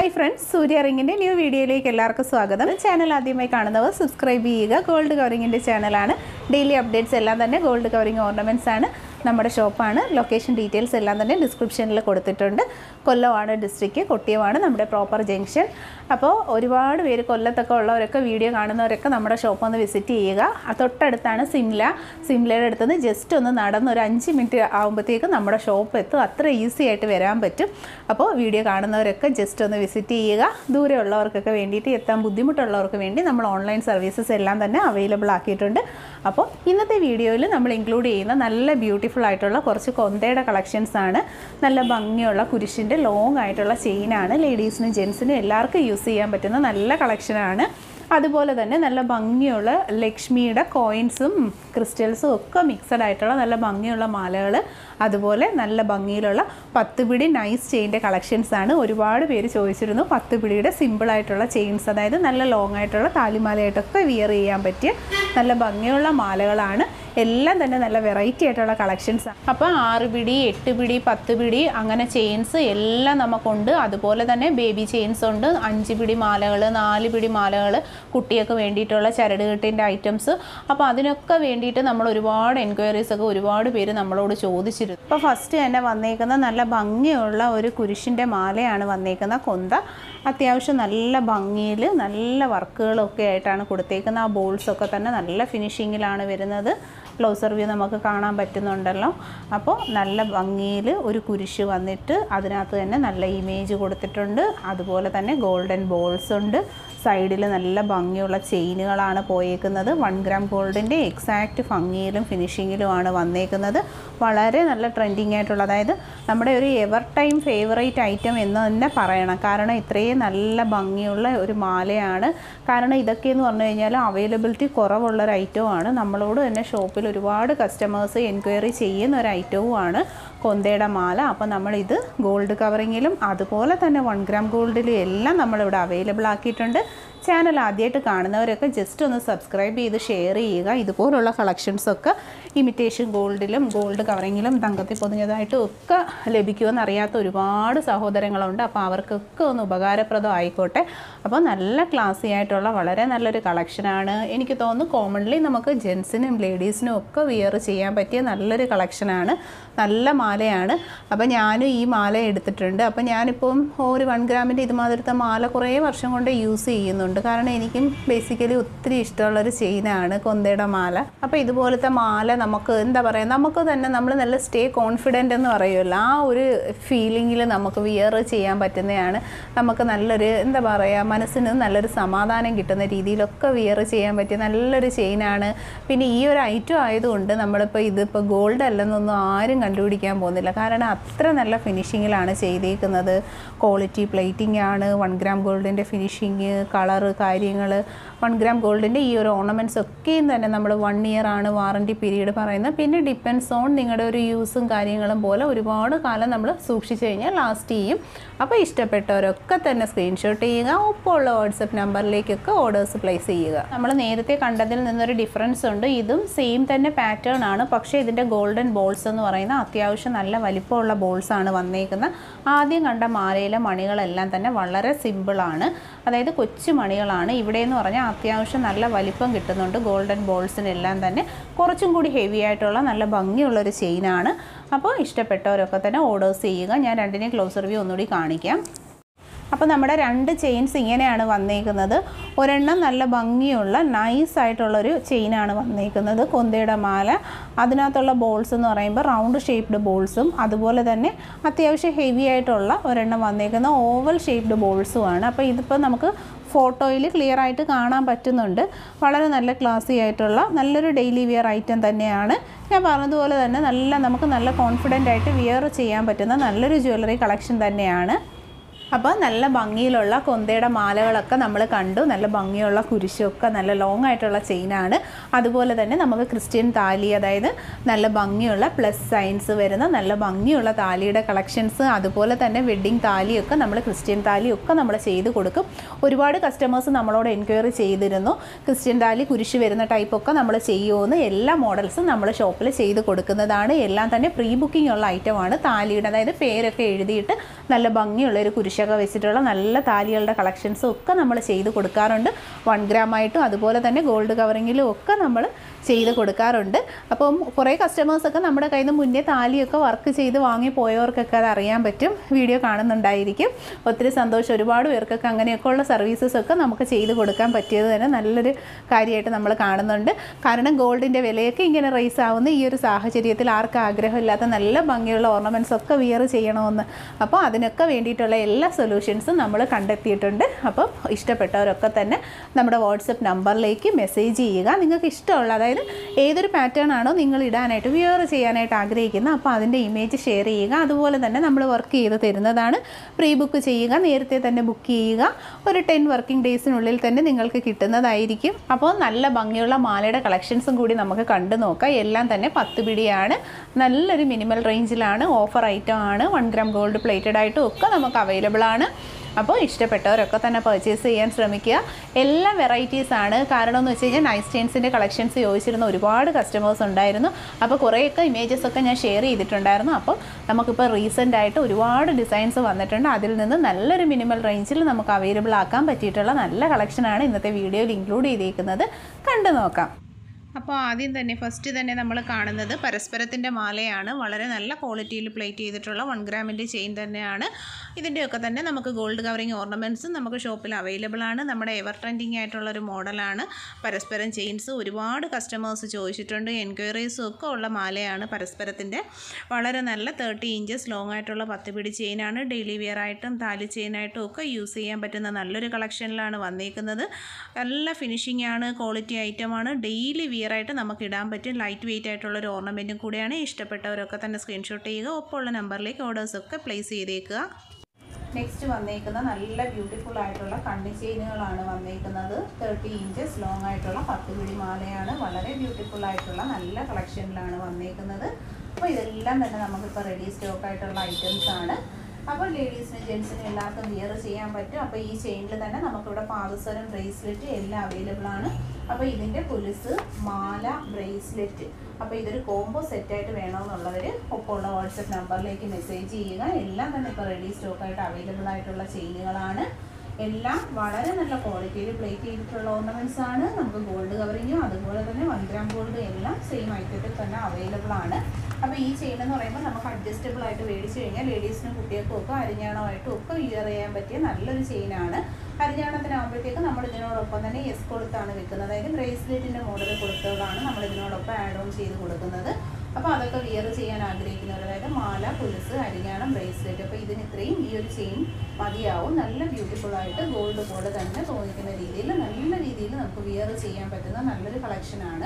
hi friends Surya റിങ്ങിൻ്റെ new വീഡിയോയിലേക്ക് എല്ലാവർക്കും സ്വാഗതം ചാനൽ ആദ്യമായി കാണുന്നവർ സബ്സ്ക്രൈബ് ചെയ്യുക ഗോൾഡ് കവറിങ്ങിൻ്റെ ചാനലാണ് ഡെയിലി അപ്ഡേറ്റ്സ് എല്ലാം തന്നെ ഗോൾഡ് കവറിങ് ഓർണമെൻറ്റ്സ് ആണ് നമ്മുടെ ഷോപ്പാണ് ലൊക്കേഷൻ ഡീറ്റെയിൽസ് എല്ലാം തന്നെ ഡിസ്ക്രിപ്ഷനിൽ കൊടുത്തിട്ടുണ്ട് കൊല്ലമാണ് ഡിസ്ട്രിക്റ്റ് കൊട്ടിയമാണ് നമ്മുടെ പ്രോപ്പർ ജംഗ്ഷൻ അപ്പോൾ ഒരുപാട് പേര് കൊല്ലത്തൊക്കെ ഉള്ളവരൊക്കെ വീഡിയോ കാണുന്നവരൊക്കെ നമ്മുടെ ഷോപ്പ് ഒന്ന് വിസിറ്റ് ചെയ്യുക ആ തൊട്ടടുത്താണ് സിംല സിംലയുടെ അടുത്തുനിന്ന് ജസ്റ്റ് ഒന്ന് നടന്ന് ഒരു അഞ്ച് മിനിറ്റ് ആകുമ്പോഴത്തേക്ക് നമ്മുടെ ഷോപ്പ് എത്തും അത്ര ഈസി ആയിട്ട് വരാൻ പറ്റും അപ്പോൾ വീഡിയോ കാണുന്നവരൊക്കെ ജസ്റ്റ് ഒന്ന് വിസിറ്റ് ചെയ്യുക ദൂരെ ഉള്ളവർക്കൊക്കെ വേണ്ടിയിട്ട് എത്താൻ ബുദ്ധിമുട്ടുള്ളവർക്ക് വേണ്ടി നമ്മൾ ഓൺലൈൻ സർവീസസ് എല്ലാം തന്നെ അവൈലബിൾ ആക്കിയിട്ടുണ്ട് അപ്പോൾ ഇന്നത്തെ വീഡിയോയിൽ നമ്മൾ ഇൻക്ലൂഡ് ചെയ്യുന്ന നല്ല ബ്യൂട്ടിഫുൾ ആയിട്ടുള്ള കുറച്ച് കൊന്തയുടെ കളക്ഷൻസ് ആണ് നല്ല ഭംഗിയുള്ള കുരിശിൻ്റെ ലോങ് ആയിട്ടുള്ള ചെയിനാണ് ലേഡീസിനും ജെൻസിനും എല്ലാവർക്കും യൂസ് ചെയ്യാൻ പറ്റുന്ന നല്ല കളക്ഷനാണ് അതുപോലെ തന്നെ നല്ല ഭംഗിയുള്ള ലക്ഷ്മിയുടെ കോയിൻസും ക്രിസ്റ്റൽസും ഒക്കെ മിക്സഡ് ആയിട്ടുള്ള നല്ല ഭംഗിയുള്ള മാലകൾ അതുപോലെ നല്ല ഭംഗിയിലുള്ള പത്ത് പിടി നൈസ് ചെയിൻ്റെ കളക്ഷൻസ് ആണ് ഒരുപാട് പേര് ചോദിച്ചിരുന്നു പത്ത് പിടിയുടെ സിമ്പിളായിട്ടുള്ള ചെയിൻസ് അതായത് നല്ല ലോങ് ആയിട്ടുള്ള താലിമാലയായിട്ടൊക്കെ വിയർ ചെയ്യാൻ പറ്റിയ നല്ല ഭംഗിയുള്ള മാലകളാണ് എല്ലാം തന്നെ നല്ല വെറൈറ്റി ആയിട്ടുള്ള കളക്ഷൻസ് ആണ് അപ്പോൾ ആറ് പിടി എട്ട് പിടി പത്ത് പിടി അങ്ങനെ ചെയിൻസ് എല്ലാം നമുക്കുണ്ട് അതുപോലെ തന്നെ ബേബി ചെയിൻസ് ഉണ്ട് അഞ്ച് പിടി മാലകൾ നാല് പിടി മാലകൾ കുട്ടിയൊക്കെ വേണ്ടിയിട്ടുള്ള ചരടുകെട്ടിൻ്റെ ഐറ്റംസ് അപ്പോൾ അതിനൊക്കെ വേണ്ടിയിട്ട് നമ്മൾ ഒരുപാട് എൻക്വയറീസ് ഒക്കെ ഒരുപാട് പേര് നമ്മളോട് ചോദിച്ചിരുന്നു അപ്പോൾ ഫസ്റ്റ് തന്നെ വന്നേക്കുന്ന നല്ല ഭംഗിയുള്ള ഒരു കുരിശിൻ്റെ മാലയാണ് വന്നേക്കുന്ന കൊന്ത അത്യാവശ്യം നല്ല ഭംഗിയിൽ നല്ല വർക്കുകളൊക്കെ ആയിട്ടാണ് കൊടുത്തേക്കുന്നത് ആ ബോൾസൊക്കെ തന്നെ നല്ല ഫിനിഷിങ്ങിലാണ് വരുന്നത് ക്ലോസർ വ്യൂ നമുക്ക് കാണാൻ പറ്റുന്നുണ്ടല്ലോ അപ്പോൾ നല്ല ഭംഗിയിൽ ഒരു കുരിശ് വന്നിട്ട് അതിനകത്ത് തന്നെ നല്ല ഇമേജ് കൊടുത്തിട്ടുണ്ട് അതുപോലെ തന്നെ ഗോൾഡൻ ബോൾസ് ഉണ്ട് സൈഡിൽ നല്ല ഭംഗിയുള്ള ചെയിനുകളാണ് പോയേക്കുന്നത് വൺ ഗ്രാം ഗോൾഡിൻ്റെ എക്സാക്റ്റ് ഭംഗിയിലും ഫിനിഷിങ്ങിലുമാണ് വന്നേക്കുന്നത് വളരെ നല്ല ട്രെൻഡിങ് ആയിട്ടുള്ള അതായത് നമ്മുടെ ഒരു എവർ ടൈം ഫേവറേറ്റ് ഐറ്റം എന്ന് തന്നെ പറയണം കാരണം ഇത്രയും നല്ല ഭംഗിയുള്ള ഒരു മാലയാണ് കാരണം ഇതൊക്കെ എന്ന് പറഞ്ഞു കഴിഞ്ഞാൽ അവൈലബിലിറ്റി കുറവുള്ള ഒരു ഐറ്റവുമാണ് നമ്മളോട് തന്നെ ഷോപ്പിൽ ഒരുപാട് കസ്റ്റമേഴ്സ് എൻക്വയറി ചെയ്യുന്ന ഒരു ഐറ്റവുമാണ് കൊന്തയുടെ മാല അപ്പോൾ നമ്മളിത് ഗോൾഡ് കവറിങ്ങിലും അതുപോലെ തന്നെ വൺ ഗ്രാം ഗോൾഡിലും എല്ലാം നമ്മളിവിടെ അവൈലബിൾ ആക്കിയിട്ടുണ്ട് ചാനൽ ആദ്യമായിട്ട് കാണുന്നവരൊക്കെ ജസ്റ്റ് ഒന്ന് സബ്സ്ക്രൈബ് ചെയ്ത് ഷെയർ ചെയ്യുക ഇതുപോലുള്ള കളക്ഷൻസൊക്കെ ഇമിറ്റേഷൻ ഗോൾഡിലും ഗോൾഡ് കവറിങ്ങിലും തങ്കത്തിൽ പൊതിഞ്ഞതായിട്ടും ഒക്കെ ലഭിക്കുമെന്ന് അറിയാത്ത ഒരുപാട് സഹോദരങ്ങളുണ്ട് അപ്പോൾ അവർക്കൊക്കെ ഒന്ന് ഉപകാരപ്രദം ആയിക്കോട്ടെ അപ്പോൾ നല്ല ക്ലാസി ആയിട്ടുള്ള വളരെ നല്ലൊരു കളക്ഷനാണ് എനിക്ക് തോന്നുന്നു കോമൺലി നമുക്ക് ജെൻസിനും ലേഡീസിനും ഒക്കെ വിയർ ചെയ്യാൻ പറ്റിയ നല്ലൊരു കളക്ഷനാണ് നല്ല മാലയാണ് അപ്പോൾ ഞാനും ഈ മാല എടുത്തിട്ടുണ്ട് അപ്പോൾ ഞാനിപ്പം ഒരു വൺ ഗ്രാമിൻ്റെ ഇതുമാതിരത്തെ മാല കുറേ വർഷം കൊണ്ട് യൂസ് ചെയ്യുന്നുണ്ട് കാരണം എനിക്കും ബേസിക്കലി ഒത്തിരി ഇഷ്ടമുള്ളൊരു ചെയിനാണ് കൊന്തയുടെ മാല അപ്പോൾ ഇതുപോലത്തെ മാല നമുക്ക് എന്താ പറയുക നമുക്ക് തന്നെ നമ്മൾ നല്ല സ്റ്റേ കോൺഫിഡൻ്റ് എന്ന് പറയുമല്ലോ ആ ഒരു ഫീലിങ്ങിൽ നമുക്ക് വിയർ ചെയ്യാൻ പറ്റുന്നതാണ് നമുക്ക് നല്ലൊരു എന്താ പറയുക മനസ്സിന് നല്ലൊരു സമാധാനം കിട്ടുന്ന രീതിയിലൊക്കെ വിയർ ചെയ്യാൻ പറ്റിയ നല്ലൊരു ചെയിനാണ് പിന്നെ ഈ ഒരു ഐറ്റം ആയതുകൊണ്ട് നമ്മളിപ്പോൾ ഇതിപ്പോൾ ഗോൾഡ് അല്ലെന്നൊന്നും ആരും കണ്ടുപിടിക്കാൻ പോകുന്നില്ല കാരണം അത്ര നല്ല ഫിനിഷിങ്ങിലാണ് ചെയ്തേക്കുന്നത് ക്വാളിറ്റി പ്ലേറ്റിംഗ് ആണ് വൺ ഗ്രാം ഗോൾഡിൻ്റെ ഫിനിഷിങ് കളറ് കാര്യങ്ങൾ വൺ ഗ്രാം ഗോൾഡിൻ്റെ ഈ ഒരു ഓർണമെൻറ്റ്സ് ഒക്കെയും തന്നെ നമ്മൾ വൺ ഇയർ ആണ് വാറൻറ്റി പീരീഡ് പറയുന്നത് പിന്നെ ഡിപ്പെൻസ് ഓൺ നിങ്ങളുടെ ഒരു യൂസും കാര്യങ്ങളും പോലെ ഒരുപാട് കാലം നമ്മൾ സൂക്ഷിച്ചു കഴിഞ്ഞാൽ ലാസ്റ്റ് ചെയ്യും അപ്പോൾ ഇഷ്ടപ്പെട്ടവരൊക്കെ തന്നെ സ്ക്രീൻഷോട്ട് ചെയ്യുക ഒപ്പമുള്ള വാട്സപ്പ് നമ്പറിലേക്കൊക്കെ ഓർഡേഴ്സ് പ്ലേസ് ചെയ്യുക നമ്മൾ നേരത്തെ കണ്ടതിൽ നിന്നൊരു ഡിഫറൻസ് ഉണ്ട് ഇതും സെയിം തന്നെ പാറ്റേൺ ആണ് പക്ഷേ ഇതിൻ്റെ ഗോൾഡൻ ബോൾസ് എന്ന് പറയുന്ന അത്യാവശ്യം നല്ല വലിപ്പമുള്ള ബോൾസ് ആണ് വന്നേക്കുന്നത് ആദ്യം കണ്ട മാലയിലെ മണികളെല്ലാം തന്നെ വളരെ സിമ്പിളാണ് അതായത് കൊച്ചു മണികളാണ് ഇവിടെ എന്ന് പറഞ്ഞാൽ അത്യാവശ്യം നല്ല വലിപ്പം കിട്ടുന്നുണ്ട് ഗോൾഡൻ ബോൾസിനെല്ലാം തന്നെ കുറച്ചും കൂടി ഹെവി ആയിട്ടുള്ള നല്ല ഭംഗിയുള്ളൊരു ചെയിനാണ് അപ്പോൾ ഇഷ്ടപ്പെട്ടവരൊക്കെ തന്നെ ഓർഡേഴ്സ് ചെയ്യുക ഞാൻ രണ്ടിനെയും ക്ലോസ് റിവ്യൂ ഒന്നുകൂടി കാണിക്കാം അപ്പോൾ നമ്മുടെ രണ്ട് ചെയിൻസ് ഇങ്ങനെയാണ് വന്നേക്കുന്നത് ഒരെണ്ണം നല്ല ഭംഗിയുള്ള നൈസ് ആയിട്ടുള്ളൊരു ചെയിനാണ് വന്നേക്കുന്നത് കൊന്തയുടെ മാല അതിനകത്തുള്ള ബോൾസ് എന്ന് പറയുമ്പോൾ റൗണ്ട് ഷേപ്ഡ് ബോൾസും അതുപോലെ തന്നെ അത്യാവശ്യം ഹെവി ആയിട്ടുള്ള ഒരെണ്ണം വന്നേക്കുന്ന ഓവൽ ഷേപ്ഡ് ബോൾസുമാണ് അപ്പോൾ ഇതിപ്പോൾ നമുക്ക് ഫോട്ടോയിൽ ക്ലിയർ ആയിട്ട് കാണാൻ പറ്റുന്നുണ്ട് വളരെ നല്ല ക്ലാസി ആയിട്ടുള്ള നല്ലൊരു ഡെയിലി വിയർ ഐറ്റം തന്നെയാണ് ഞാൻ പറഞ്ഞതുപോലെ തന്നെ നല്ല നമുക്ക് നല്ല കോൺഫിഡൻ്റ് ആയിട്ട് വിയർ ചെയ്യാൻ പറ്റുന്ന നല്ലൊരു ജ്വല്ലറി കളക്ഷൻ തന്നെയാണ് അപ്പോൾ നല്ല ഭംഗിയിലുള്ള കൊന്തയുടെ മാലകളൊക്കെ നമ്മൾ കണ്ടു നല്ല ഭംഗിയുള്ള കുരിശൊക്കെ നല്ല ലോങ് ആയിട്ടുള്ള ചെയിനാണ് അതുപോലെ തന്നെ നമുക്ക് ക്രിസ്ത്യൻ താലി അതായത് നല്ല ഭംഗിയുള്ള പ്ലസ് സൈൻസ് വരുന്ന നല്ല ഭംഗിയുള്ള താലിയുടെ കളക്ഷൻസ് അതുപോലെ തന്നെ വെഡ്ഡിങ് താലിയൊക്കെ നമ്മൾ ക്രിസ്ത്യൻ താലിയൊക്കെ നമ്മൾ ചെയ്ത് കൊടുക്കും ഒരുപാട് കസ്റ്റമേഴ്സ് നമ്മളോട് എൻക്വയറി ചെയ്തിരുന്നു ക്രിസ്ത്യൻ താലി കുരിശ് വരുന്ന ടൈപ്പൊക്കെ നമ്മൾ ചെയ്യുമെന്ന് എല്ലാ മോഡൽസും നമ്മൾ ഷോപ്പിൽ ചെയ്ത് കൊടുക്കുന്നതാണ് എല്ലാം തന്നെ പ്രീ ബുക്കിംഗ് ഉള്ള ഐറ്റമാണ് താലിയുടെ അതായത് പേരൊക്കെ എഴുതിയിട്ട് നല്ല ഭംഗിയുള്ള ഒരു കുരിശൊക്കെ വെച്ചിട്ടുള്ള നല്ല താലികളുടെ കളക്ഷൻസും ഒക്കെ നമ്മൾ ചെയ്ത് കൊടുക്കാറുണ്ട് വൺ ഗ്രാം ആയിട്ടും അതുപോലെ തന്നെ ഗോൾഡ് കവറിങ്ങിലും ഒക്കെ നമ്മൾ ചെയ്ത് കൊടുക്കാറുണ്ട് അപ്പം കുറേ കസ്റ്റമേഴ്സൊക്കെ നമ്മുടെ കയ്യിൽ നിന്ന് മുന്നേ താലിയൊക്കെ വർക്ക് ചെയ്ത് വാങ്ങി പോയവർക്കൊക്കെ അത് അറിയാൻ പറ്റും വീഡിയോ കാണുന്നുണ്ടായിരിക്കും ഒത്തിരി സന്തോഷം ഒരുപാട് പേർക്കൊക്കെ അങ്ങനെയൊക്കെയുള്ള സർവീസസ് ഒക്കെ നമുക്ക് ചെയ്ത് കൊടുക്കാൻ പറ്റിയത് തന്നെ നല്ലൊരു കാര്യമായിട്ട് നമ്മൾ കാണുന്നുണ്ട് കാരണം ഗോൾഡിൻ്റെ വിലയൊക്കെ ഇങ്ങനെ റേസ് ആവുന്ന ഈ ഒരു സാഹചര്യത്തിൽ ആർക്കും ആഗ്രഹമില്ലാത്ത നല്ല ഭംഗിയുള്ള ഓർണമെൻറ്റ്സ് ഒക്കെ വിയർ ചെയ്യണമെന്ന് അപ്പോൾ അതിനൊക്കെ വേണ്ടിയിട്ടുള്ള എല്ലാ സൊല്യൂഷൻസും നമ്മൾ കണ്ടെത്തിയിട്ടുണ്ട് അപ്പം ഇഷ്ടപ്പെട്ടവരൊക്കെ തന്നെ നമ്മുടെ വാട്സപ്പ് നമ്പറിലേക്ക് മെസ്സേജ് ചെയ്യുക നിങ്ങൾക്ക് ഇഷ്ടമുള്ള അതായത് ഏതൊരു പാറ്റേൺ ആണോ നിങ്ങൾ ഇടാനായിട്ട് വിയർ ചെയ്യാനായിട്ട് ആഗ്രഹിക്കുന്നത് അപ്പോൾ അതിൻ്റെ ഇമേജ് ഷെയർ ചെയ്യുക അതുപോലെ തന്നെ നമ്മൾ വർക്ക് ചെയ്ത് തരുന്നതാണ് പ്രീ ബുക്ക് ചെയ്യുക നേരത്തെ തന്നെ ബുക്ക് ചെയ്യുക ഒരു ടെൻ വർക്കിംഗ് ഡേയ്സിനുള്ളിൽ തന്നെ നിങ്ങൾക്ക് കിട്ടുന്നതായിരിക്കും അപ്പോൾ നല്ല ഭംഗിയുള്ള മാലയുടെ കളക്ഷൻസും കൂടി നമുക്ക് കണ്ടു നോക്കാം എല്ലാം തന്നെ പത്ത് പിടിയാണ് നല്ലൊരു മിനിമൽ റേഞ്ചിലാണ് ഓഫർ ഐറ്റം ആണ് വൺ ഗ്രാം ഗോൾഡ് പ്ലേറ്റഡ് ആയിട്ടും ഒക്കെ നമുക്ക് അവൈലബിൾ ആണ് അപ്പോൾ ഇഷ്ടപ്പെട്ടവരൊക്കെ തന്നെ പർച്ചേസ് ചെയ്യാൻ ശ്രമിക്കുക എല്ലാ വെറൈറ്റീസ് ആണ് കാരണം എന്ന് വെച്ച് കഴിഞ്ഞാൽ നൈറ്റ് സ്റ്റെയിൻസിൻ്റെ കളക്ഷൻസ് ചോദിച്ചിരുന്ന ഒരുപാട് കസ്റ്റമേഴ്സ് ഉണ്ടായിരുന്നു അപ്പോൾ കുറേയൊക്കെ ഇമേജസ് ഒക്കെ ഞാൻ ഷെയർ ചെയ്തിട്ടുണ്ടായിരുന്നു അപ്പോൾ നമുക്കിപ്പോൾ റീസെൻ്റ് ആയിട്ട് ഒരുപാട് ഡിസൈൻസ് വന്നിട്ടുണ്ട് അതിൽ നിന്ന് നല്ലൊരു മിനിമൽ റേഞ്ചിൽ നമുക്ക് അവൈലബിൾ ആക്കാൻ പറ്റിയിട്ടുള്ള നല്ല കളക്ഷനാണ് ഇന്നത്തെ വീഡിയോയിൽ ഇൻക്ലൂഡ് ചെയ്തിരിക്കുന്നത് കണ്ടു നോക്കാം അപ്പോൾ ആദ്യം തന്നെ ഫസ്റ്റ് തന്നെ നമ്മൾ കാണുന്നത് പരസ്പരത്തിൻ്റെ മാലയാണ് വളരെ നല്ല ക്വാളിറ്റിയിൽ പ്ലേറ്റ് ചെയ്തിട്ടുള്ള വൺ ഗ്രാമിൻ്റെ ചെയിൻ തന്നെയാണ് ഇതിൻ്റെയൊക്കെ തന്നെ നമുക്ക് ഗോൾഡ് കവറിങ് ഓർണമെൻറ്റ്സും നമുക്ക് ഷോപ്പിൽ അവൈലബിൾ ആണ് നമ്മുടെ എവർ ട്രെൻഡിങ് ആയിട്ടുള്ള ഒരു മോഡലാണ് പരസ്പരം ചെയിൻസ് ഒരുപാട് കസ്റ്റമേഴ്സ് ചോദിച്ചിട്ടുണ്ട് എൻക്വയറീസും ഒക്കെ ഉള്ള മാലയാണ് പരസ്പരത്തിൻ്റെ വളരെ നല്ല തേർട്ടി ഇഞ്ചസ് ലോങ് ആയിട്ടുള്ള പത്ത് പിടി ചെയിനാണ് ഡെയിലി വെയർ ആയിട്ടും താലി ചെയിനായിട്ടും ഒക്കെ യൂസ് ചെയ്യാൻ പറ്റുന്ന നല്ലൊരു കളക്ഷനിലാണ് വന്നേക്കുന്നത് നല്ല ഫിനിഷിംഗ് ആണ് ക്വാളിറ്റി ഐറ്റമാണ് ഡെയിലി വിയർ ആയിട്ട് നമുക്ക് ഇടാൻ പറ്റും ലൈറ്റ് വെയിറ്റ് ആയിട്ടുള്ള ഒരു ഓർണമെൻറ്റും കൂടിയാണ് ഇഷ്ടപ്പെട്ടവരൊക്കെ തന്നെ സ്ക്രീൻഷോട്ട് ചെയ്യുക ഒപ്പമുള്ള നമ്പറിലേക്ക് ഓർഡേഴ്സൊക്കെ പ്ലേസ് ചെയ്തേക്കുക നെക്സ്റ്റ് വന്നേക്കുന്ന നല്ല ബ്യൂട്ടിഫുൾ ആയിട്ടുള്ള കണ്ണി ചെയിനുകളാണ് വന്നേക്കുന്നത് തേർട്ടി ഇഞ്ചസ് ലോങ് ആയിട്ടുള്ള പത്ത് പിടി മാലയാണ് വളരെ ബ്യൂട്ടിഫുൾ ആയിട്ടുള്ള നല്ല കളക്ഷനിലാണ് വന്നേക്കുന്നത് അപ്പോൾ ഇതെല്ലാം തന്നെ നമുക്കിപ്പോൾ റെഡി സ്റ്റോക്ക് ആയിട്ടുള്ള ഐറ്റംസ് ആണ് അപ്പോൾ ലേഡീസിനും ജെൻസിനും എല്ലാവർക്കും വിയർ ചെയ്യാൻ പറ്റും അപ്പോൾ ഈ ചെയിനിൽ തന്നെ നമുക്കിവിടെ പാദസരം ബ്രേസ്ലെറ്റ് എല്ലാം അവൈലബിൾ ആണ് അപ്പോൾ ഇതിൻ്റെ പുലിസ് മാല ബ്രേസ്ലെറ്റ് അപ്പോൾ ഇതൊരു കോംബോ സെറ്റായിട്ട് വേണമെന്നുള്ളവർ ഒപ്പമുള്ള വാട്സപ്പ് നമ്പറിലേക്ക് മെസ്സേജ് ചെയ്യുക എല്ലാം തന്നെ ഇപ്പോൾ റെഡി സ്റ്റോക്കായിട്ട് അവൈലബിൾ ആയിട്ടുള്ള ചെയിനുകളാണ് എല്ലാം വളരെ നല്ല ക്വാളിറ്റിയിൽ പ്ലേറ്റ് ചെയ്തിട്ടുള്ള ഓർണമെൻറ്റ്സ് ആണ് നമുക്ക് ഗോൾഡ് കവറിങ്ങും അതുപോലെ തന്നെ വൺ ഗ്രാം ഗോൾഡ് എല്ലാം സെയിം ഐറ്റത്തിൽ തന്നെ അവൈലബിൾ ആണ് അപ്പോൾ ഈ ചെയിൻ എന്ന് പറയുമ്പോൾ നമുക്ക് അഡ്ജസ്റ്റബിൾ ആയിട്ട് മേടിച്ച് കഴിഞ്ഞാൽ ലേഡീസിനും കുട്ടികൾക്കും ഒക്കെ അരിഞ്ഞാണമായിട്ടും ഒക്കെ വിയർ ചെയ്യാൻ പറ്റിയ നല്ലൊരു ചെയിനാണ് അരിഞ്ഞാണത്തിനാകുമ്പോഴത്തേക്ക് നമ്മൾ ഇതിനോടൊപ്പം തന്നെ എസ് കൊടുത്താണ് വെക്കുന്നത് അതായത് ബ്രേസ്ലെറ്റിൻ്റെ മോഡൽ കൊടുത്തതാണ് നമ്മൾ ഇതിനോടൊപ്പം ആഡ് ഓൺ ചെയ്ത് കൊടുക്കുന്നത് അപ്പോൾ അതൊക്കെ വിയർ ചെയ്യാൻ ആഗ്രഹിക്കുന്നവർ അതായത് മാല പുലിസ് അരിഞ്ഞാണം ബ്രേസ്ലെറ്റ് അപ്പോൾ ഇതിന് ഇത്രയും ഈ ഒരു ചെയിൻ മതിയാവും നല്ല ബ്യൂട്ടിഫുൾ ആയിട്ട് ഗോൾഡ് പോലെ തന്നെ തോന്നിക്കുന്ന രീതിയിൽ നല്ല രീതിയിൽ നമുക്ക് വിയർ ചെയ്യാൻ പറ്റുന്ന നല്ലൊരു കളക്ഷനാണ്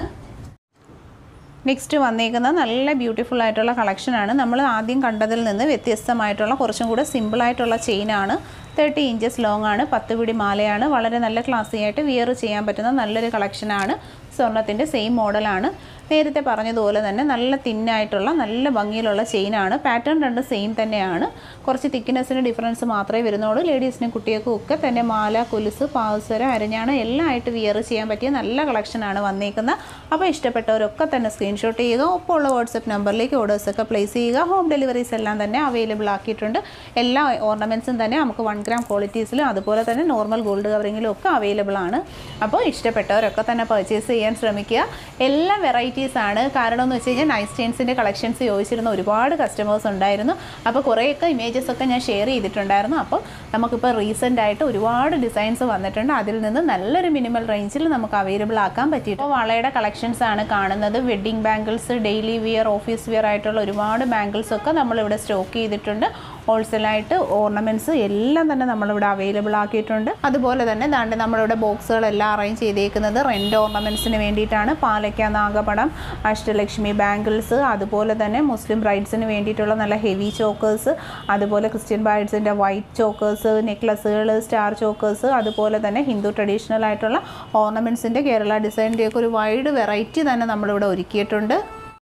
നെക്സ്റ്റ് വന്നേക്കുന്ന നല്ല ബ്യൂട്ടിഫുൾ ആയിട്ടുള്ള കളക്ഷനാണ് നമ്മൾ ആദ്യം കണ്ടതിൽ നിന്ന് വ്യത്യസ്തമായിട്ടുള്ള കുറച്ചും കൂടെ സിമ്പിളായിട്ടുള്ള ചെയിനാണ് തേർട്ടി ഇഞ്ചസ് ലോങ് ആണ് പത്ത് പിടി മാലയാണ് വളരെ നല്ല ക്ലാസ്സി ആയിട്ട് വിയർ ചെയ്യാൻ പറ്റുന്ന നല്ലൊരു കളക്ഷനാണ് സ്വർണത്തിൻ്റെ സെയിം മോഡലാണ് നേരത്തെ പറഞ്ഞതുപോലെ തന്നെ നല്ല തിന്നായിട്ടുള്ള നല്ല ഭംഗിയിലുള്ള ചെയിനാണ് പാറ്റേൺ രണ്ട് സെയിം തന്നെയാണ് കുറച്ച് തിക്നെസ്സിന് ഡിഫറൻസ് മാത്രമേ വരുന്നുള്ളൂ ലേഡീസിനും കുട്ടികൾക്കും ഒക്കെ തന്നെ മാല കുലുസ് പാവസരം അരഞ്ഞാണ് എല്ലാം ആയിട്ട് വിയർ ചെയ്യാൻ പറ്റിയ നല്ല കളക്ഷനാണ് വന്നേക്കുന്നത് അപ്പോൾ ഇഷ്ടപ്പെട്ടവരൊക്കെ തന്നെ സ്ക്രീൻഷോട്ട് ചെയ്യുക ഒപ്പമുള്ള വാട്സപ്പ് നമ്പറിലേക്ക് ഓർഡേഴ്സൊക്കെ പ്ലേസ് ചെയ്യുക ഹോം ഡെലിവറീസ് എല്ലാം തന്നെ അവൈലബിൾ ആക്കിയിട്ടുണ്ട് എല്ലാ ഓർണമെൻറ്റ്സും തന്നെ നമുക്ക് വൺ ഗ്രാം ക്വാളിറ്റീസിലും അതുപോലെ തന്നെ നോർമൽ ഗോൾഡ് കവറിങ്ങിലും ഒക്കെ അവൈലബിൾ ആണ് അപ്പോൾ ഇഷ്ടപ്പെട്ടവരൊക്കെ തന്നെ പർച്ചേസ് ചെയ്യാൻ ശ്രമിക്കുക എല്ലാ വെറൈറ്റീസ് ആണ് കാരണം എന്ന് വെച്ച് കഴിഞ്ഞാൽ നൈറ്റ് സ്റ്റെയിൻസിൻ്റെ കളക്ഷൻസ് ചോദിച്ചിരുന്ന ഒരുപാട് കസ്റ്റമേഴ്സ് ഉണ്ടായിരുന്നു അപ്പോൾ കുറേയൊക്കെ ഇമേജസ് ഒക്കെ ഞാൻ ഷെയർ ചെയ്തിട്ടുണ്ടായിരുന്നു അപ്പോൾ നമുക്കിപ്പോൾ റീസെൻ്റ് ആയിട്ട് ഒരുപാട് ഡിസൈൻസ് വന്നിട്ടുണ്ട് അതിൽ നിന്ന് നല്ലൊരു മിനിമൽ റേഞ്ചിൽ നമുക്ക് അവൈലബിൾ ആക്കാൻ പറ്റിയിട്ട് അപ്പോൾ വളയുടെ കളക്ഷൻസ് ആണ് കാണുന്നത് wedding bangles daily wear office wear ആയിട്ടുള്ള ഒരുപാട് ബാംഗിൾസ് ഒക്കെ നമ്മളിവിടെ സ്റ്റോക്ക് ചെയ്തിട്ടുണ്ട് ഹോൾസെയിലായിട്ട് ഓർണമെൻറ്റ്സ് എല്ലാം തന്നെ നമ്മളിവിടെ അവൈലബിൾ ആക്കിയിട്ടുണ്ട് അതുപോലെ തന്നെ ദാണ്ട് നമ്മളിവിടെ ബോക്സുകളെല്ലാം അറേഞ്ച് ചെയ്തേക്കുന്നത് റെൻ്റ് ഓർണമെൻറ്റ്സിന് വേണ്ടിയിട്ടാണ് പാലക്ക നാഗപടം അഷ്ടലക്ഷ്മി ബാംഗിൾസ് അതുപോലെ തന്നെ മുസ്ലിം ബ്രൈഡ്സിന് വേണ്ടിയിട്ടുള്ള നല്ല ഹെവി ചോക്കേഴ്സ് അതുപോലെ ക്രിസ്ത്യൻ ബ്രൈഡ്സിൻ്റെ വൈറ്റ് ചോക്കേഴ്സ് നെക്ലസുകൾ സ്റ്റാർ ചോക്കേഴ്സ് അതുപോലെ തന്നെ ഹിന്ദു ട്രഡീഷണൽ ആയിട്ടുള്ള ഓർണമെൻറ്റ്സിൻ്റെ കേരള ഡിസൈനിൻ്റെയൊക്കെ ഒരു വൈഡ് വെറൈറ്റി തന്നെ നമ്മളിവിടെ ഒരുക്കിയിട്ടുണ്ട്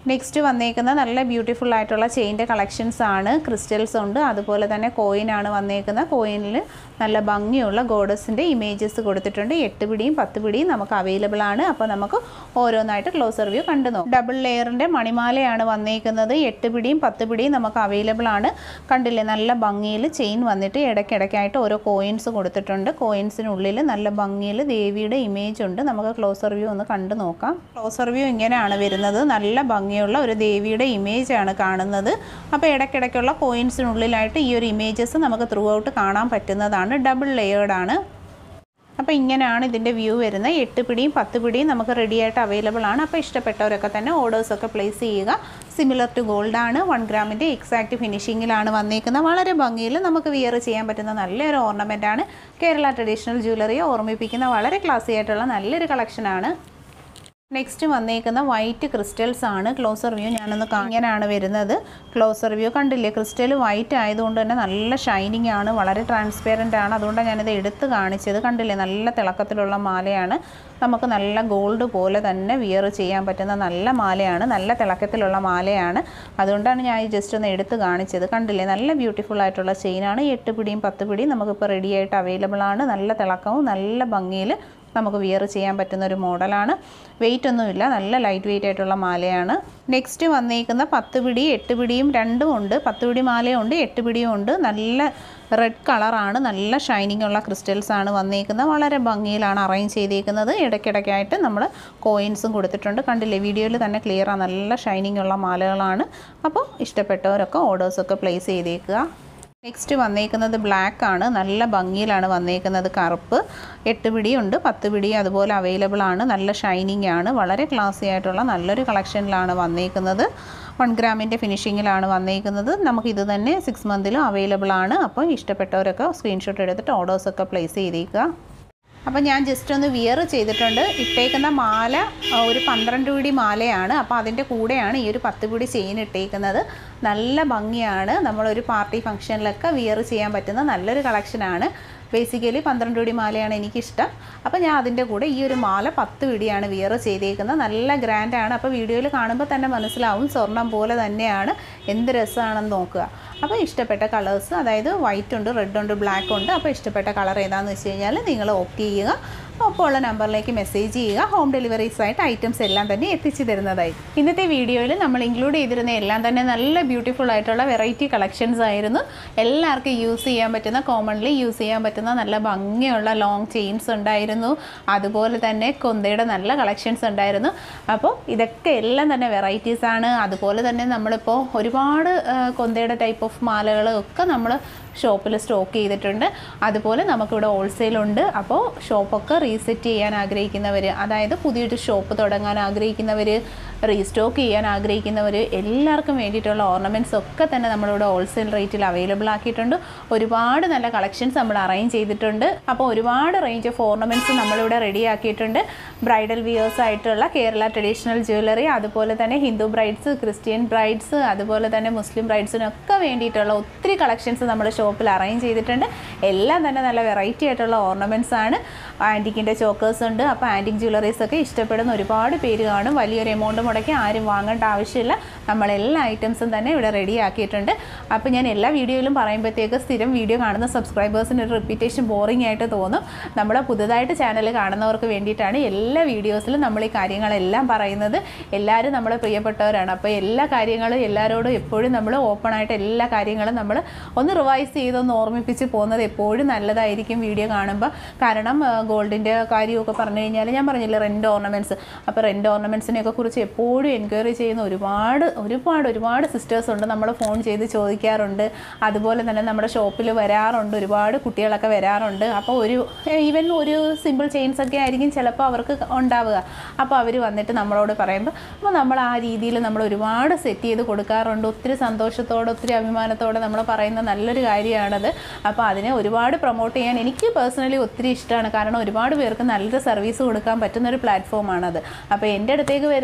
നെക്സ്റ്റ് വന്നേക്കുന്ന നല്ല ബ്യൂട്ടിഫുൾ ആയിട്ടുള്ള ചെയിൻ്റെ കളക്ഷൻസ് ആണ് ക്രിസ്റ്റൽസ് ഉണ്ട് അതുപോലെ തന്നെ കോയിനാണ് വന്നേക്കുന്നത് കോയിനിൽ നല്ല ഭംഗിയുള്ള ഗോഡസിൻ്റെ ഇമേജസ് കൊടുത്തിട്ടുണ്ട് എട്ട് പിടിയും പത്ത് പിടിയും നമുക്ക് അവൈലബിൾ ആണ് അപ്പോൾ നമുക്ക് ഓരോന്നായിട്ട് ക്ലോസർ വ്യൂ കണ്ടു നോക്കാം ഡബിൾ ലെയറിൻ്റെ മണിമാലയാണ് വന്നേക്കുന്നത് എട്ട് പിടിയും പത്ത് പിടിയും നമുക്ക് അവൈലബിൾ ആണ് കണ്ടില്ലേ നല്ല ഭംഗിയിൽ ചെയിൻ വന്നിട്ട് ഇടയ്ക്കിടയ്ക്കായിട്ട് ഓരോ കോയിൻസ് കൊടുത്തിട്ടുണ്ട് കോയിൻസിനുള്ളിൽ നല്ല ഭംഗിയിൽ ദേവിയുടെ ഇമേജ് ഉണ്ട് നമുക്ക് ക്ലോസർ വ്യൂ ഒന്ന് കണ്ടു നോക്കാം ക്ലോസർ വ്യൂ ഇങ്ങനെയാണ് വരുന്നത് നല്ല ഭംഗിയുള്ള ഒരു ദേവിയുടെ ഇമേജ് ആണ് കാണുന്നത് അപ്പോൾ ഇടയ്ക്കിടയ്ക്കുള്ള കോയിൻസിനുള്ളിലായിട്ട് ഈ ഒരു ഇമേജസ് നമുക്ക് ത്രൂ ഔട്ട് കാണാൻ പറ്റുന്നതാണ് ഡബിൾ ലെയേർഡാണ് അപ്പോൾ ഇങ്ങനെയാണ് ഇതിൻ്റെ വ്യൂ വരുന്നത് എട്ട് പിടിയും പത്ത് പിടിയും നമുക്ക് റെഡി ആയിട്ട് അവൈലബിൾ ആണ് അപ്പോൾ ഇഷ്ടപ്പെട്ടവരൊക്കെ തന്നെ ഓർഡേഴ്സൊക്കെ പ്ലേസ് ചെയ്യുക സിമിലർ ടു ഗോൾഡ് ആണ് വൺ ഗ്രാമിൻ്റെ എക്സാക്റ്റ് ഫിനിഷിങ്ങിലാണ് വന്നിരിക്കുന്നത് വളരെ ഭംഗിയിൽ നമുക്ക് വിയർ ചെയ്യാൻ പറ്റുന്ന നല്ലൊരു ഓർണമെൻ്റ് ആണ് കേരള ട്രഡീഷണൽ ജ്വല്ലറിയെ ഓർമ്മിപ്പിക്കുന്ന വളരെ ക്ലാസി ആയിട്ടുള്ള നല്ലൊരു കളക്ഷനാണ് നെക്സ്റ്റ് വന്നേക്കുന്ന വൈറ്റ് ക്രിസ്റ്റൽസ് ആണ് ക്ലോസർ വ്യൂ ഞാനൊന്ന് കാ- ഇങ്ങനെയാണ് വരുന്നത് ക്ലോസർ വ്യൂ കണ്ടില്ലേ ക്രിസ്റ്റൽ വൈറ്റ് ആയതുകൊണ്ട് തന്നെ നല്ല ഷൈനിങ് ആണ് വളരെ ട്രാൻസ്പെറൻ്റ് ആണ് അതുകൊണ്ടാണ് ഞാനിത് എടുത്ത് കാണിച്ചത് കണ്ടില്ലേ നല്ല തിളക്കത്തിലുള്ള മാലയാണ് നമുക്ക് നല്ല ഗോൾഡ് പോലെ തന്നെ വിയർ ചെയ്യാൻ പറ്റുന്ന നല്ല മാലയാണ് നല്ല തിളക്കത്തിലുള്ള മാലയാണ് അതുകൊണ്ടാണ് ഞാൻ ഈ ജസ്റ്റ് ഒന്ന് എടുത്ത് കാണിച്ചത് കണ്ടില്ലേ നല്ല ബ്യൂട്ടിഫുൾ ആയിട്ടുള്ള ചെയിനാണ് എട്ട് പിടിയും പത്ത് പിടിയും നമുക്കിപ്പോൾ റെഡി ആയിട്ട് അവൈലബിൾ ആണ് നല്ല തിളക്കവും നല്ല ഭംഗിയിൽ നമുക്ക് വിയർ ചെയ്യാൻ പറ്റുന്ന ഒരു മോഡലാണ് വെയിറ്റ് ഒന്നുമില്ല നല്ല ലൈറ്റ് വെയിറ്റ് ആയിട്ടുള്ള മാലയാണ് നെക്സ്റ്റ് വന്നേക്കുന്ന പത്ത് പിടി എട്ട് പിടിയും രണ്ടും ഉണ്ട് പത്ത് പിടി മാലയും ഉണ്ട് എട്ട് പിടിയും ഉണ്ട് നല്ല റെഡ് കളറാണ് നല്ല ഷൈനിങ് ഉള്ള ക്രിസ്റ്റൽസ് ആണ് വന്നേക്കുന്നത് വളരെ ഭംഗിയിലാണ് അറേഞ്ച് ചെയ്തേക്കുന്നത് ഇടയ്ക്കിടയ്ക്കായിട്ട് നമ്മൾ കോയിൻസും കൊടുത്തിട്ടുണ്ട് കണ്ടില്ലേ വീഡിയോയിൽ തന്നെ ക്ലിയറാണ് നല്ല ഷൈനിങ് ഉള്ള മാലകളാണ് അപ്പോൾ ഇഷ്ടപ്പെട്ടവരൊക്കെ ഓർഡേഴ്സൊക്കെ പ്ലേസ് ചെയ്തേക്കുക നെക്സ്റ്റ് വന്നേക്കുന്നത് ബ്ലാക്ക് ആണ് നല്ല ഭംഗിയിലാണ് വന്നേക്കുന്നത് കറുപ്പ് എട്ട് പിടിയുണ്ട് പത്ത് പിടി അതുപോലെ അവൈലബിൾ ആണ് നല്ല ഷൈനിങ് ആണ് വളരെ ക്ലാസി ആയിട്ടുള്ള നല്ലൊരു കളക്ഷനിലാണ് വന്നേക്കുന്നത് വൺ ഗ്രാമിൻ്റെ ഫിനിഷിങ്ങിലാണ് വന്നേക്കുന്നത് നമുക്ക് ഇത് തന്നെ സിക്സ് മന്തിലും അവൈലബിൾ ആണ് അപ്പോൾ ഇഷ്ടപ്പെട്ടവരൊക്കെ സ്ക്രീൻഷോട്ട് എടുത്തിട്ട് ഓർഡേഴ്സൊക്കെ പ്ലേസ് ചെയ്തേക്കുക അപ്പോൾ ഞാൻ ജസ്റ്റ് ഒന്ന് വിയർ ചെയ്തിട്ടുണ്ട് ഇട്ടേക്കുന്ന മാല ആ, ഒരു പന്ത്രണ്ട് പിടി മാലയാണ് അപ്പോൾ അതിൻ്റെ കൂടെയാണ് ഈ ഒരു പത്ത് പിടി ചെയിൻ ഇട്ടേക്കുന്നത് നല്ല ഭംഗിയാണ് നമ്മളൊരു പാർട്ടി ഫംഗ്ഷനിലൊക്കെ വിയർ ചെയ്യാൻ പറ്റുന്ന നല്ലൊരു കളക്ഷനാണ് ബേസിക്കലി പന്ത്രണ്ട് പിടി മാലയാണ് എനിക്കിഷ്ടം അപ്പോൾ ഞാൻ അതിൻ്റെ കൂടെ ഈ ഒരു മാല പത്ത് പിടിയാണ് വിയർ ചെയ്തേക്കുന്നത് നല്ല ഗ്രാൻഡാണ് അപ്പോൾ വീഡിയോയിൽ കാണുമ്പോൾ തന്നെ മനസ്സിലാവും സ്വർണം പോലെ തന്നെയാണ് എന്ത് രസമാണെന്ന് നോക്കുക അപ്പോൾ ഇഷ്ടപ്പെട്ട കളേഴ്സ് അതായത് വൈറ്റ് ഉണ്ട് റെഡ് ഉണ്ട് ബ്ലാക്ക് ഉണ്ട് അപ്പോൾ ഇഷ്ടപ്പെട്ട കളർ ഏതാണെന്ന് വെച്ച് കഴിഞ്ഞാൽ നിങ്ങൾ ഓപ്റ്റ് ചെയ്യുക ഒപ്പം ഉള്ള നമ്പറിലേക്ക് മെസ്സേജ് ചെയ്യുക ഹോം ഡെലിവറീസ് ആയിട്ട് ഐറ്റംസ് എല്ലാം തന്നെ എത്തിച്ചു തരുന്നതായി ഇന്നത്തെ വീഡിയോയിൽ നമ്മൾ ഇൻക്ലൂഡ് ചെയ്തിരുന്ന എല്ലാം തന്നെ നല്ല ബ്യൂട്ടിഫുൾ ആയിട്ടുള്ള വെറൈറ്റി കളക്ഷൻസ് ആയിരുന്നു എല്ലാവർക്കും യൂസ് ചെയ്യാൻ പറ്റുന്ന കോമൺലി യൂസ് ചെയ്യാൻ പറ്റുന്ന നല്ല ഭംഗിയുള്ള ലോങ് ചെയിൻസ് ഉണ്ടായിരുന്നു അതുപോലെ തന്നെ കൊന്തയുടെ നല്ല കളക്ഷൻസ് ഉണ്ടായിരുന്നു അപ്പോൾ ഇതൊക്കെ എല്ലാം തന്നെ വെറൈറ്റീസ് ആണ് അതുപോലെ തന്നെ നമ്മളിപ്പോൾ ഒരുപാട് ആ, കൊന്തയുടെ ടൈപ്പ് ഓഫ് മാലകൾ ഒക്കെ നമ്മൾ ഷോപ്പിൽ സ്റ്റോക്ക് ചെയ്തിട്ടുണ്ട് അതുപോലെ നമുക്കിവിടെ ഹോൾസെയിൽ ഉണ്ട് അപ്പോൾ ഷോപ്പൊക്കെ റീസെറ്റ് ചെയ്യാൻ ആഗ്രഹിക്കുന്നവർ അതായത് പുതിയൊരു ഷോപ്പ് തുടങ്ങാൻ ആഗ്രഹിക്കുന്നവർ റീസ്റ്റോക്ക് ചെയ്യാൻ ആഗ്രഹിക്കുന്നവർ എല്ലാവർക്കും വേണ്ടിയിട്ടുള്ള ഓർണമെൻറ്റ്സ് ഒക്കെ തന്നെ നമ്മളിവിടെ ഹോൾസെയിൽ റേറ്റിൽ അവൈലബിൾ ആക്കിയിട്ടുണ്ട് ഒരുപാട് നല്ല കളക്ഷൻസ് നമ്മൾ അറേഞ്ച് ചെയ്തിട്ടുണ്ട് അപ്പോൾ ഒരുപാട് റേഞ്ച് ഓഫ് ഓർണമെൻറ്റ്സ് നമ്മളിവിടെ റെഡി ആക്കിയിട്ടുണ്ട് ബ്രൈഡൽ വിയേഴ്സ് ആയിട്ടുള്ള കേരള ട്രഡീഷണൽ ജ്വല്ലറി അതുപോലെ തന്നെ ഹിന്ദു ബ്രൈഡ്സ് ക്രിസ്ത്യൻ ബ്രൈഡ്സ് അതുപോലെ തന്നെ മുസ്ലിം ബ്രൈഡ്സിനൊക്കെ വേണ്ടിയിട്ടുള്ള ഒത്തിരി കളക്ഷൻസ് നമ്മുടെ ഷോപ്പിൽ അറേഞ്ച് ചെയ്തിട്ടുണ്ട് എല്ലാം തന്നെ നല്ല വെറൈറ്റി ആയിട്ടുള്ള ഓർണമെൻറ്റ്സ് ആണ് ആൻറ്റിക്കിൻ്റെ ചോക്കേഴ്സ് ഉണ്ട് അപ്പോൾ ആൻറ്റിക് ജ്വല്ലറീസ് ഒക്കെ ഇഷ്ടപ്പെടുന്ന ഒരുപാട് പേര് കാണും വലിയൊരു എമൗണ്ട് മുടക്കി ആരും വാങ്ങേണ്ട ആവശ്യമില്ല നമ്മൾ എല്ലാ ഐറ്റംസും തന്നെ ഇവിടെ റെഡി ആക്കിയിട്ടുണ്ട് അപ്പോൾ ഞാൻ എല്ലാ വീഡിയോയിലും പറയുമ്പോഴത്തേക്ക് സ്ഥിരം വീഡിയോ കാണുന്ന സബ്സ്ക്രൈബേഴ്സിന് ഒരു റിപ്പീറ്റേഷൻ ബോറിംഗ് ആയിട്ട് തോന്നും നമ്മൾ പുതുതായിട്ട് ചാനൽ കാണുന്നവർക്ക് വേണ്ടിയിട്ടാണ് എല്ലാ വീഡിയോസിലും നമ്മൾ ഈ കാര്യങ്ങളെല്ലാം പറയുന്നത് എല്ലാവരും നമ്മളെ പ്രിയപ്പെട്ടവരാണ് അപ്പോൾ എല്ലാ കാര്യങ്ങളും എല്ലാവരോടും എപ്പോഴും നമ്മൾ ഓപ്പൺ ആയിട്ട് എല്ലാ കാര്യങ്ങളും നമ്മൾ ഒന്ന് റിവൈസ് ചെയ്തൊന്ന് ഓർമ്മിപ്പിച്ച് പോകുന്നത് എപ്പോഴും നല്ലതായിരിക്കും വീഡിയോ കാണുമ്പോൾ കാരണം ഗോൾഡിൻ്റെ കാര്യമൊക്കെ പറഞ്ഞു കഴിഞ്ഞാൽ ഞാൻ പറഞ്ഞില്ലേ റെൻറ്റ് ഓർണമെൻറ്റ്സ് അപ്പോൾ റെൻറ്റ് ഓർണമെൻറ്റ്സിനെയൊക്കെ കുറിച്ച് എപ്പോഴും എൻക്വയറി ചെയ്യുന്ന ഒരുപാട് ഒരുപാട് ഒരുപാട് സിസ്റ്റേഴ്സ് ഉണ്ട് നമ്മൾ ഫോൺ ചെയ്ത് ചോദിക്കാറുണ്ട് അതുപോലെ തന്നെ നമ്മുടെ ഷോപ്പിൽ വരാറുണ്ട് ഒരുപാട് കുട്ടികളൊക്കെ വരാറുണ്ട് അപ്പോൾ ഒരു ഈവൻ ഒരു സിമ്പിൾ ചെയിൻസ് ഒക്കെ ആയിരിക്കും ചിലപ്പോൾ അവർക്ക് ഉണ്ടാവുക അപ്പോൾ അവർ വന്നിട്ട് നമ്മളോട് പറയുമ്പോൾ അപ്പോൾ നമ്മൾ ആ രീതിയിൽ നമ്മൾ ഒരുപാട് സെറ്റ് ചെയ്ത് കൊടുക്കാറുണ്ട് ഒത്തിരി സന്തോഷത്തോടെ ഒത്തിരി അഭിമാനത്തോടെ നമ്മൾ പറയുന്ന നല്ലൊരു കാര്യമാണത് അപ്പോൾ അതിനെ ഒരുപാട് പ്രൊമോട്ട് ചെയ്യാൻ എനിക്ക് പേഴ്സണലി ഒത്തിരി ഇഷ്ടമാണ് കാരണം ഒരുപാട് പേർക്ക് നല്ലൊരു സർവീസ് കൊടുക്കാൻ പറ്റുന്ന ഒരു പ്ലാറ്റ്ഫോമാണത് അപ്പോൾ എൻ്റെ അടുത്തേക്ക് വരുന്ന നമ്മൾ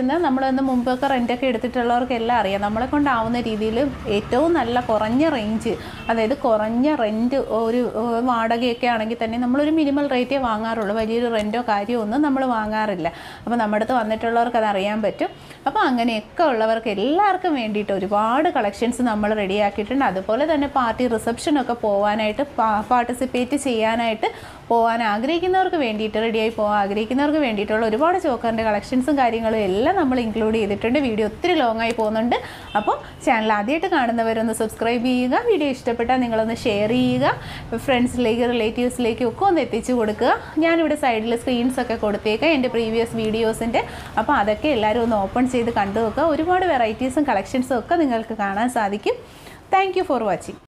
നമ്മളൊന്ന് മുമ്പൊക്കെ റെൻ്റൊക്കെ എടുത്തിട്ടുള്ളവർക്ക് എല്ലാം അറിയാം നമ്മളെ കൊണ്ടാവുന്ന രീതിയിൽ ഏറ്റവും നല്ല കുറഞ്ഞ റേഞ്ച് അതായത് കുറഞ്ഞ റെൻറ്റ് ഒരു ഏഹ്, വാടകയൊക്കെ ആണെങ്കിൽ തന്നെ നമ്മളൊരു മിനിമൽ റേറ്റേ വാങ്ങാറുള്ളൂ വലിയൊരു റെൻറ്റോ കാര്യമോ ഒന്നും നമ്മൾ വാങ്ങാറില്ല അപ്പോൾ നമ്മുടെ അടുത്ത് വന്നിട്ടുള്ളവർക്ക് അത് അറിയാൻ പറ്റും അപ്പോൾ അങ്ങനെയൊക്കെ ഉള്ളവർക്ക് എല്ലാവർക്കും വേണ്ടിയിട്ട് ഒരുപാട് കളക്ഷൻസ് നമ്മൾ റെഡിയാക്കിയിട്ടുണ്ട് അതുപോലെ തന്നെ പാർട്ടി റിസപ്ഷനൊക്കെ പോകാനായിട്ട് പാർട്ടിസിപ്പേറ്റ് ചെയ്യാനായിട്ട് പോകാൻ ആഗ്രഹിക്കുന്നവർക്ക് വേണ്ടിയിട്ട് റെഡിയായി പോകാൻ ആഗ്രഹിക്കുന്നവർക്ക് വേണ്ടിയിട്ടുള്ള ഒരുപാട് ചോക്കറിൻ്റെ കളക്ഷൻസും കാര്യങ്ങളും എല്ലാം നമ്മൾ ഇൻക്ലൂഡ് ചെയ്തിട്ടുണ്ട് വീഡിയോ ഒത്തിരി ലോങ് ആയി പോകുന്നുണ്ട് അപ്പോൾ ചാനൽ ആദ്യമായിട്ട് കാണുന്നവരൊന്ന് സബ്സ്ക്രൈബ് ചെയ്യുക വീഡിയോ ഇഷ്ടപ്പെട്ടാൽ നിങ്ങളൊന്ന് ഷെയർ ചെയ്യുക ഫ്രണ്ട്സിലേക്ക് റിലേറ്റീവ്സിലേക്കും ഒക്കെ ഒന്ന് എത്തിച്ചു കൊടുക്കുക ഞാനിവിടെ സൈഡിൽ സ്ക്രീൻസ് ഒക്കെ കൊടുത്തേക്കാം എൻ്റെ പ്രീവിയസ് വീഡിയോസിൻ്റെ അപ്പോൾ അതൊക്കെ എല്ലാവരും ഒന്ന് ഓപ്പൺ ചെയ്ത് കണ്ടു നോക്കുക ഒരുപാട് വെറൈറ്റീസും കളക്ഷൻസും ഒക്കെ നിങ്ങൾക്ക് കാണാൻ സാധിക്കും താങ്ക് ഫോർ വാച്ചിങ്